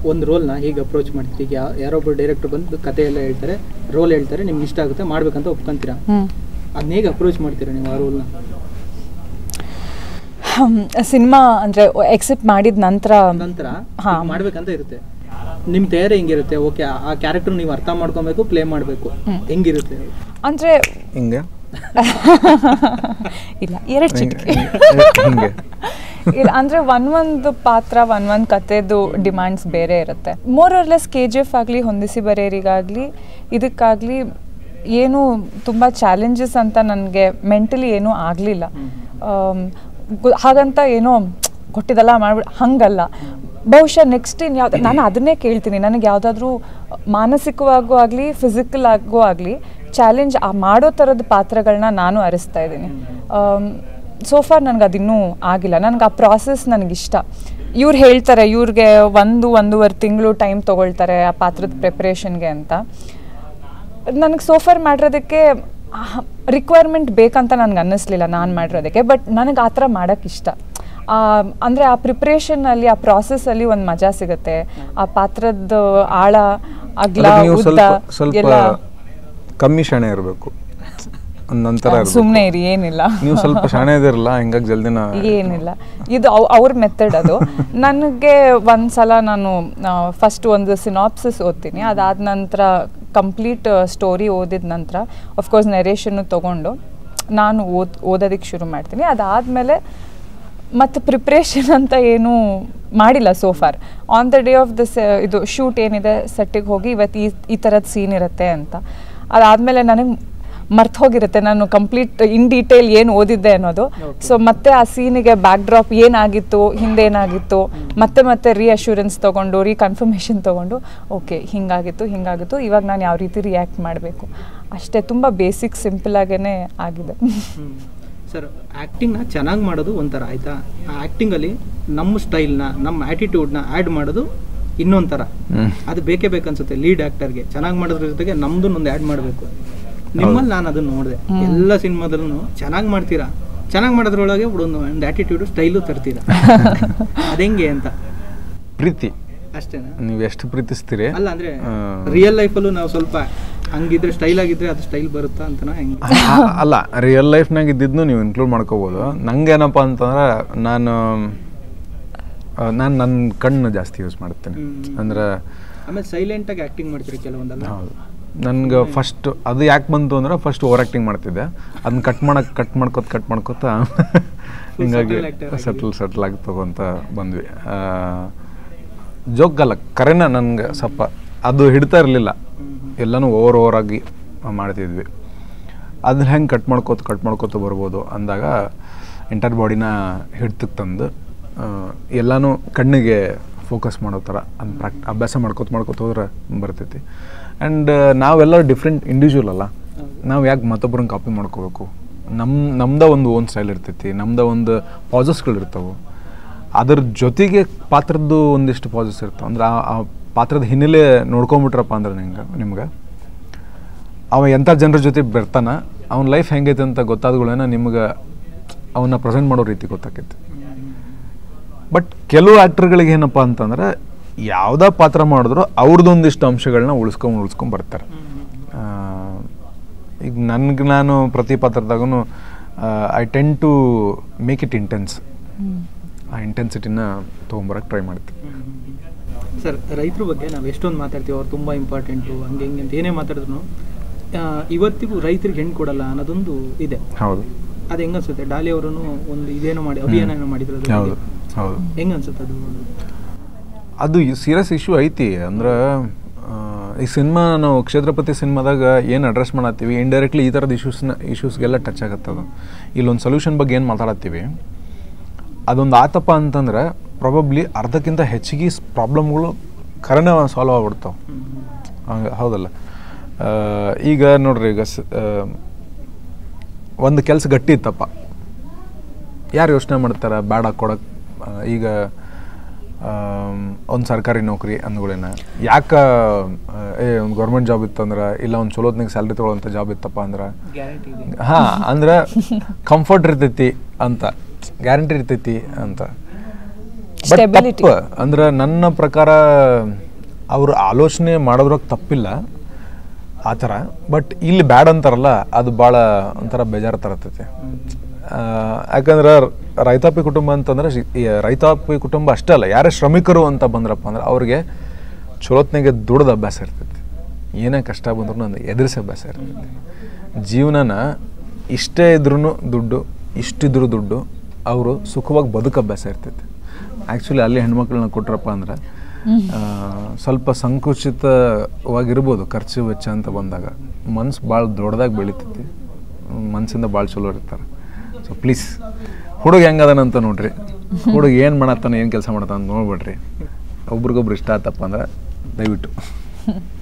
ಒಂದು ರೋಲ್ನ ಹೇಗೆ ಅಪ್ರೋಚ್ ಮಾಡ್ತೀರಿ ಈಗ ಯಾ- ಯಾರೊಬ್ಬರು ಡೈರೆಕ್ಟರ್ ಬಂದು ಕತೆ ಎಲ್ಲ ಹೇಳ್ತಾರೆ ರೋಲ್ ಹೇಳ್ತಾರೆ ನಿಮ್ಗೆ ಇಷ್ಟ ಆಗುತ್ತೆ ಮಾಡ್ಬೇಕಂತ ಒಪ್ಕೊಂತೀರಾ ಹ್ಮ್ ಅದನ್ನ ಹೇಗೆ ಅಪ್ರೋಚ್ ಮಾಡ್ತೀರಾ ನೀವು ಆ ರೋಲ್ನ ಸಿನಿಮಾ ಅಂದರೆ ಎಕ್ಸೆಪ್ಟ್ ಮಾಡಿದ ನಂತರ ನಂತರ ಹಾ. ಈಗ ಮಾಡ್ಬೇಕಂತ ಇರುತ್ತೆ ನಿಮ್ಮ ತಯಾರಿ ಹೆಂಗಿರುತ್ತೆ ಓಕೆ ಆ ಕ್ಯಾರೆಕ್ಟರ್ ನೀವು ಅರ್ಥ ಮಾಡ್ಕೊಬೇಕು ಪ್ಲೇ ಮಾಡಬೇಕು ಹೆಂಗಿರುತ್ತೆ ಅಂದರೆ ಹಿಂಗೆ ಇಲ್ಲ ಎರಡು ಹಿಂಗೆ ಚಿಟಿಕೆ ಹಿಂಗೆ ಇಲ್ಲ ಅಂದರೆ ಒಂದ್ ಒಂದು ಪಾತ್ರ ಒಂದ್ ಒಂದು ಕತೆದು ಡಿಮ್ಯಾಂಡ್ಸ್ ಬೇರೆ ಇರುತ್ತೆ more or less K G F ಆಗಲಿ ಹೊಂದಿಸಿ ಬರೆಯರಿಗಾಗಲಿ ಇದಕ್ಕಾಗಲಿ ಏನು ತುಂಬ ಚಾಲೆಂಜಸ್ ಅಂತ ನನಗೆ ಮೆಂಟಲಿ ಏನೂ ಆಗಲಿಲ್ಲ ಹಾಗಂತ ಏನೋ ಕೊಟ್ಟಿದ್ದಲ್ಲ ಮಾಡ್ಬಿಟ್ಟು ಹಂಗಲ್ಲ ಬಹುಶಃ ನೆಕ್ಸ್ಟ್ ಇನ್ನು ಯಾವ್ದು ನಾನು ಅದನ್ನೇ ಕೇಳ್ತೀನಿ ನನಗೆ ಯಾವುದಾದ್ರೂ ಮಾನಸಿಕವಾಗೂ ಆಗಲಿ ಫಿಸಿಕಲ್ ಆಗೋ ಆಗಲಿ ಚಾಲೆಂಜ್ ಆ ಮಾಡೋ ಥರದ ಪಾತ್ರಗಳನ್ನ ನಾನು ಅರಿಸ್ತಾ ಇದ್ದೀನಿ ಸೋ ಫಾರ್ ನನಗೆ ಅದಿನ್ನೂ ಆಗಿಲ್ಲ ನನಗೆ ಆ ಪ್ರಾಸೆಸ್ ನನಗಿಷ್ಟ ಇವ್ರು ಹೇಳ್ತಾರೆ ಇವ್ರಿಗೆ ಒಂದು ಒಂದೂವರೆ ತಿಂಗಳು ಟೈಮ್ ತೊಗೊಳ್ತಾರೆ ಆ ಪಾತ್ರದ ಪ್ರಿಪ್ರೇಷನ್ಗೆ ಅಂತ ನನಗೆ ಸೋಫರ್ ಮಾಡಿರೋದಕ್ಕೆ ರಿಕ್ವೈರ್ಮೆಂಟ್ ಬೇಕಂತ ನನಗೆ ಅನ್ನಿಸ್ಲಿಲ್ಲ ನಾನು ಮಾಡಿರೋದಕ್ಕೆ ಬಟ್ ನನಗೆ ಆ ಥರ ಮಾಡೋಕ್ಕೆ ಇಷ್ಟ ಅಂದರೆ ಆ ಪ್ರಿಪ್ರೇಷನಲ್ಲಿ ಆ ಪ್ರಾಸೆಸ್ಸಲ್ಲಿ ಒಂದು ಮಜಾ ಸಿಗುತ್ತೆ ಆ ಪಾತ್ರದ ಆಳ ಅಗ್ಲ ಅದಕ್ಕೆ ನೀವು ಉದ್ದ ಸ್ವಲ್ಪ ಸ್ವಲ್ಪ ಎಲ್ಲ ಕಮ್ಮಿ ಶಾಣೆ ಇರಬೇಕು ನಂತರ ಇರ್ಬೇಕು. ಸುಮ್ಮನೆ ಇರಿ ಏನಿಲ್ಲ ನೀವು ಸ್ವಲ್ಪ ಶಾಣೆ ಇದಿರಲ್ಲ ಹಿಂಗಾಗಿ ಜಲ್ದಿನ ಏನಿಲ್ಲ ಇದು ಅವ್- ಅವ್ರ ಮೆಥಡ್ ಅದು ನನಗೆ ಒಂದ್ಸಲ ನಾನು ಫಸ್ಟ್ ಒಂದು ಸಿನಾಪ್ಸಿಸ್ ಓದ್ತೀನಿ ಅದಾದ ನಂತರ ಕಂಪ್ಲೀಟ್ ಸ್ಟೋರಿ ಓದಿದ ನಂತರ ಅಫ್ಕೋರ್ಸ್ ನೆರೇಷನ್ನು ತೊಗೊಂಡು ನಾನು ಓದ್ ಓದೋದಕ್ಕೆ ಶುರು ಮಾಡ್ತೀನಿ ಅದಾದಮೇಲೆ ಮತ್ತು ಪ್ರಿಪ್ರೇಷನ್ ಅಂತ ಏನೂ ಮಾಡಿಲ್ಲ so far on the day of the ಇದು ಶೂಟ್ ಏನಿದೆ ಸೆಟ್ಟಿಗೆ ಹೋಗಿ ಇವತ್ತು ಈ ಈ ಥರದ ಸೀನ್ ಇರುತ್ತೆ ಅಂತ ಅದಾದಮೇಲೆ ನನಗೆ ಮರ್ತು ಹೋಗಿರುತ್ತೆ ನಾನು ಕಂಪ್ಲೀಟ್ ಇನ್ ಡೀಟೇಲ್ ಏನು ಓದಿದ್ದೆ ಅನ್ನೋದು ಸೊ ಮತ್ತೆ ಆ ಸೀನಿಗೆ ಬ್ಯಾಕ್ ಡ್ರಾಪ್ ಏನಾಗಿತ್ತು ಹಿಂದೆ ಏನಾಗಿತ್ತು ಮತ್ತೆ ಮತ್ತೆ ರೀಅಶ್ಯೂರೆನ್ಸ್ ತೊಗೊಂಡು ರೀಕನ್ಫರ್ಮೇಷನ್ ತೊಗೊಂಡು ಓಕೆ ಹಿಂಗಾಗಿತ್ತು ಹಿಂಗಾಗಿತ್ತು ಇವಾಗ ನಾನು ಯಾವ ರೀತಿ ರಿಯಾಕ್ಟ್ ಮಾಡಬೇಕು ಅಷ್ಟೇ ತುಂಬ ಬೇಸಿಕ್ ಸಿಂಪಲ್ ಆಗೇ ಆಗಿದೆ ಸರ್ ಆ್ಯಕ್ಟಿಂಗ್ನ ಚೆನ್ನಾಗಿ ಮಾಡೋದು ಒಂಥರ ಆಯ್ತಾ ಆ ಆ್ಯಕ್ಟಿಂಗಲ್ಲಿ ನಮ್ಮ ಸ್ಟೈಲ್ನ ನಮ್ಮ ಆ್ಯಟಿಟ್ಯೂಡ್ನ ಆ್ಯಡ್ ಮಾಡೋದು ಇನ್ನೊಂಥರ ಹ್ಮ್. ಅದು ಬೇಕೇ ಬೇಕನ್ಸುತ್ತೆ ಲೀಡ್ ಆ್ಯಕ್ಟರ್ಗೆ ಚೆನ್ನಾಗಿ ಮಾಡೋದ್ರ ಜೊತೆಗೆ ನಮ್ದು ಒಂದು ಆ್ಯಡ್ ಮಾಡಬೇಕು ನಿಮ್ಮಲ್ಲಿ ನಾನು ಅದನ್ನ ನೋಡಿದೆ ಎಲ್ಲ ಸಿನಿಮಾದಲ್ಲೂ ಚೆನ್ನಾಗಿ ಮಾಡ್ತೀರಾ ಚೆನ್ನಾಗಿ ಮಾಡೋದ್ರೊಳಗೆ ಒಂದು ಒಂದು ಆ್ಯಟಿಟ್ಯೂಡು ಸ್ಟೈಲು ತರ್ತೀರಾ ಅದೆಂಗೆ ಅಂತ ಪ್ರೀತಿ ಅಷ್ಟೇನಾ ನೀವು ಎಷ್ಟು ಪ್ರೀತಿಸ್ತೀರಿ ಅಲ್ಲ ಅಂದ್ರೆ ಆ, ರಿಯಲ್ ಲೈಫಲ್ಲೂ ನಾವು ಸ್ವಲ್ಪ ಹಂಗಿದ್ರೆ ಸ್ಟೈಲ್ ಆಗಿದ್ರೆ ಅದು ಸ್ಟೈಲ್ ಬರುತ್ತಾ ಅಂತನಾ ಹೆಂಗೆ ಆ- ಅಲ್ಲ ರಿಯಲ್ ಲೈಫ್ನಾಗ ಇದ್ದಿದ್ನು ನೀವು ಇನ್ಕ್ಲೂಡ್ ಮಾಡ್ಕೋಬೋದು ನಂಗೇನಪ್ಪ ಅಂತಂದ್ರೆ ನಾನು ನಾನು ನನ್ನ ಕಣ್ಣು ಜಾಸ್ತಿ ಯೂಸ್ ಮಾಡ್ತೇನೆ ಹ್ಮ್. ಅಂದ್ರೆ ಆಮೇಲೆ ಸೈಲೆಂಟ್ ಆಗಿ ಆಕ್ಟಿಂಗ್ ಮಾಡ್ತೀರಿ ಕೆಲವೊಂದಲ್ಲ ಹೌದು ನನ್ಗೆ ಫಸ್ಟ್ ಅದು ಯಾಕೆ ಬಂತು ಅಂದ್ರೆ ಫಸ್ಟ್ ಓವರ್ ಆ್ಯಕ್ಟಿಂಗ್ ಮಾಡ್ತಿದ್ದೆ ಅದನ್ನ ಕಟ್ ಮಾಡಕ್ಕೆ ಕಟ್ ಮಾಡ್ಕೊತ ಕಟ್ ಮಾಡ್ಕೊತ ಹಿಂಗಾಗಿ subtle actor ಆಗಿದ್ರಿ. ಸೆಟ್ಲ್ ಸೆಟ್ಲ್ ಆಗಿ ತಗೊಂತ ಬಂದ್ವಿ ಜೋಗಲ್ಲ ಕರೆನ ನನಗೆ ಸ್ವಲ್ಪ ಅದು ಹಿಡ್ತಾ ಇರಲಿಲ್ಲ ಎಲ್ಲನೂ ಓವರ್ ಓವರ್ ಆಗಿ ಮಾಡ್ತಿದ್ವಿ ಅದನ್ನ ಹೆಂಗೆ ಕಟ್ ಮಾಡ್ಕೋತ ಕಟ್ ಮಾಡ್ಕೋತ ಬರ್ಬೋದು ಅಂದಾಗ ಎಂಟರ್ ಬಾಡಿನ ಹಿಡ್ತಕ್ಕೆ ತಂದು ಆ, ಎಲ್ಲನೂ ಕಣ್ಣಿಗೆ ಫೋಕಸ್ ಮಾಡೋ ಥರ ಅದು ಪ್ರಾಕ್ ಅಭ್ಯಾಸ ಮಾಡ್ಕೋತ ಮಾಡ್ಕೋತ ಹೋದ್ರೆ ಬರ್ತೈತಿ ಆ್ಯಂಡ್ ನಾವೆಲ್ಲ ಡಿಫ್ರೆಂಟ್ ಇಂಡಿವಿಜುವಲ್ ಅಲ್ಲ ನಾವು ಯಾಕೆ ಮತ್ತೊಬ್ಬರನ್ನ ಕಾಪಿ ಮಾಡ್ಕೋಬೇಕು ನಮ್ಮ ನಮ್ದ ಒಂದು ಓನ್ ಸ್ಟೈಲ್ ಇರ್ತೈತಿ ನಮ್ದ ಒಂದು ಪಾಸಸ್ಗಳು ಇರ್ತಾವೆ ಅದ್ರ ಜೊತೆಗೆ ಪಾತ್ರದ್ದು ಒಂದಿಷ್ಟು ಪಾಸಸ್ ಇರ್ತಾವೆ ಅಂದ್ರೆ ಆ- ಆ ಪಾತ್ರದ ಹಿನ್ನೆಲೆ ನೋಡ್ಕೊಂಬಿಟ್ರಪ್ಪ ಅಂದ್ರೆ ನಿಂಗೆ ನಿಮ್ಗೆ ಅವ ಎಂಥ ಜನರ ಜೊತೆ ಬರ್ತಾನ ಅವನ ಲೈಫ್ ಹೆಂಗೈತೆ ಅಂತ ಗೊತ್ತಾದ್ಗಳೇನ ನಿಮ್ಗೆ ಅವನ್ನ ಪ್ರೆಸೆಂಟ್ ಮಾಡೋ ರೀತಿ ಗೊತ್ತಾಕೈತಿ ಬಟ್ ಕೆಲವು ಆ್ಯಕ್ಟರ್ಗಳಿಗೆ ಏನಪ್ಪ ಅಂತಂದ್ರೆ ಯಾವುದೇ ಪಾತ್ರ ಮಾಡಿದ್ರು ಅವ್ರದ್ದೊಂದಿಷ್ಟು ಅಂಶಗಳನ್ನ ಉಳಿಸ್ಕೊಂಡು ಉಳಿಸ್ಕೊಂಡು ಬರ್ತಾರೆ ಆ, ಈಗ ನನ್ಗೆ ನಾನು ಪ್ರತಿ ಪಾತ್ರದಾಗೂ I tend to make it intense ಆ ಇಂಟೆನ್ಸಿಟಿನ ತೊಗೊಂಬರಕ್ಕೆ ಟ್ರೈ ಮಾಡ್ತೀನಿ ಸರ್ ರೈತರ ಬಗ್ಗೆ ನಾವು ಎಷ್ಟೊಂದು ಮಾತಾಡ್ತೀವಿ ಅವ್ರು ತುಂಬ ಇಂಪಾರ್ಟೆಂಟು ಹಂಗೆ ಹಿಂಗೆ ಅಂತ ಏನೇ ಮಾತಾಡಿದ್ರು ಇವತ್ತಿಗೂ ರೈತರಿಗೆ ಹೆಣ್ಣು ಕೊಡಲ್ಲ ಅನ್ನೋದೊಂದು ಇದೆ ಹೌದು ಅದು ಹೆಂಗ ಅನ್ಸುತ್ತೆ ಡಾಲಿ ಅವರು ಒಂದು ಇದೇನೋ ಮಾಡಿ ಅಭಿಯಾನ ಏನೋ ಮಾಡಿದ್ರು ಅದ್ರ ಹೌದು ಬಗ್ಗೆ. ಹೌದು ಹೆಂಗ್ ಅನ್ಸುತ್ತೆ ಅದು ಅದು ಸೀರಿಯಸ್ ಇಶ್ಯೂ ಐತಿ ಅಂದ್ರೆ ಆ, ಈ ಸಿನಿಮಾ ನಾವು ಕ್ಷೇತ್ರಪತಿ ಸಿನಿಮಾದಾಗ ಏನು ಅಡ್ರೆಸ್ ಮಾಡತ್ತೀವಿ ಇಂಡೈರೆಕ್ಟ್ಲಿ ಈ ಥರದ ಇಶ್ಯೂಸ್ನ ಇಶ್ಯೂಸ್ಗೆಲ್ಲ ಟಚ್ ಆಗತ್ತದು ಇಲ್ಲೊಂದು ಸೊಲ್ಯೂಷನ್ ಬಗ್ಗೆ ಏನು ಮಾತಾಡತ್ತೀವಿ ಅದೊಂದು ಆತಪ್ಪ ಅಂತಂದ್ರೆ ಪ್ರಾಬಬ್ಲಿ ಅರ್ಧಕ್ಕಿಂತ ಹೆಚ್ಚಿಗೆ ಪ್ರಾಬ್ಲಮ್ಗಳು ಕರೆನೇ ಸಾಲ್ವ್ ಆಗ್ಬಿಡ್ತಾವೆ ಹಂಗೆ ಹೌದಲ್ಲ ಆ, ಈಗ ನೋಡ್ರಿ ಈಗ ಸ- ಆ, ಒಂದು ಕೆಲಸ ಗಟ್ಟಿ ಇತ್ತಪ್ಪ ಯಾರು ಯೋಚನೆ ಮಾಡ್ತಾರೆ ಬೇಡ ಕೊಡಕ್ಕೆ ಈಗ ಒಂದು ಸರ್ಕಾರಿ ನೌಕರಿ ಅಂದ್ಗಳೇನ ಯಾಕೆ ಏ ಒಂದು ಗೌರ್ಮೆಂಟ್ ಜಾಬ್ ಇತ್ತಂದ್ರೆ ಇಲ್ಲ ಒಂದು ಚಲೋತ್ನಾಗ ಸ್ಯಾಲ್ರಿ ತೊಗೊಳ್ಳೋಂಥ ಜಾಬ್ ಇತ್ತಪ್ಪ ಅಂದ್ರೆ ಗ್ಯಾರಂಟಿ ಇದೆ ಹಾಂ ಅಂದ್ರೆ ಕಂಫರ್ಟ್ ಇರ್ತೈತಿ ಅಂತ ಗ್ಯಾರಂಟಿ ಇರ್ತೈತಿ ಅಂತ But Stability. ತಪ್ಪು. ಅಂದ್ರೆ ನನ್ನ ಪ್ರಕಾರ ಅವ್ರ ಆಲೋಚನೆ ಮಾಡೋದ್ರಾಗ ತಪ್ಪಿಲ್ಲ ಆ ಥರ ಬಟ್ ಇಲ್ಲಿ ಬ್ಯಾಡ್ ಅಂತಾರಲ್ಲ ಅದು ಭಾಳ ಒಂಥರ ಬೇಜಾರು ತರತೈತಿ ಆ, ಯಾಕಂದ್ರೆ ರೈತಾಪಿ ಕುಟುಂಬ ಅಂತಂದ್ರೆ ಶಿ- ಈ ರೈತಾಪಿ ಕುಟುಂಬ ಅಷ್ಟೇ ಅಲ್ಲ ಯಾರೇ ಶ್ರಮಿಕರು ಅಂತ ಬಂದ್ರಪ್ಪ ಅಂದ್ರೆ ಅವ್ರಿಗೆ ಚಲೋತ್ನಾಗೆ ದುಡ್ದು ಅಭ್ಯಾಸ ಇರ್ತೈತಿ ಏನೇ ಕಷ್ಟ ಬಂದ್ರೂ ನಂದು ಎದುರಿಸೋ ಅಭ್ಯಾಸ ಇರ್ತೈತಿ ಜೀವನನ ಇಷ್ಟೇ ಇದ್ರೂ ದುಡ್ಡು ಇಷ್ಟಿದ್ರು ದುಡ್ಡು ಅವರು ಸುಖವಾಗಿ ಬದುಕು ಅಭ್ಯಾಸ ಇರ್ತೈತಿ ಆ್ಯಕ್ಚುಲಿ ಅಲ್ಲಿ ಹೆಣ್ಮಕ್ಳನ್ನ ಕೊಟ್ರಪ್ಪ ಅಂದ್ರೆ ಆ, ಸ್ವಲ್ಪ ಸಂಕುಚಿತವಾಗಿರ್ಬೋದು ಖರ್ಚು ವೆಚ್ಚ ಅಂತ ಬಂದಾಗ ಮನ್ಸು ಭಾಳ ದೊಡ್ಡದಾಗಿ ಬೆಳಿತೈತಿ ಮನಸ್ಸಿಂದ ಭಾಳ ಚಲೋ ಇರ್ತಾರೆ ಸೊ ಪ್ಲೀಸ್ ಹುಡುಗ ಹೆಂಗದನಂತ ನೋಡ್ರಿ ಹುಡುಗ ಏನು ಮಾಡತ್ತಾನ ಏನು ಕೆಲಸ ಮಾಡತ್ತಾನ ಅಂತ ನೋಡ್ಬಿಡ್ರಿ ಒಬ್ರಿಗೊಬ್ರು ಇಷ್ಟ ಆತಪ್ಪ ಅಂದ್ರೆ ದಯವಿಟ್ಟು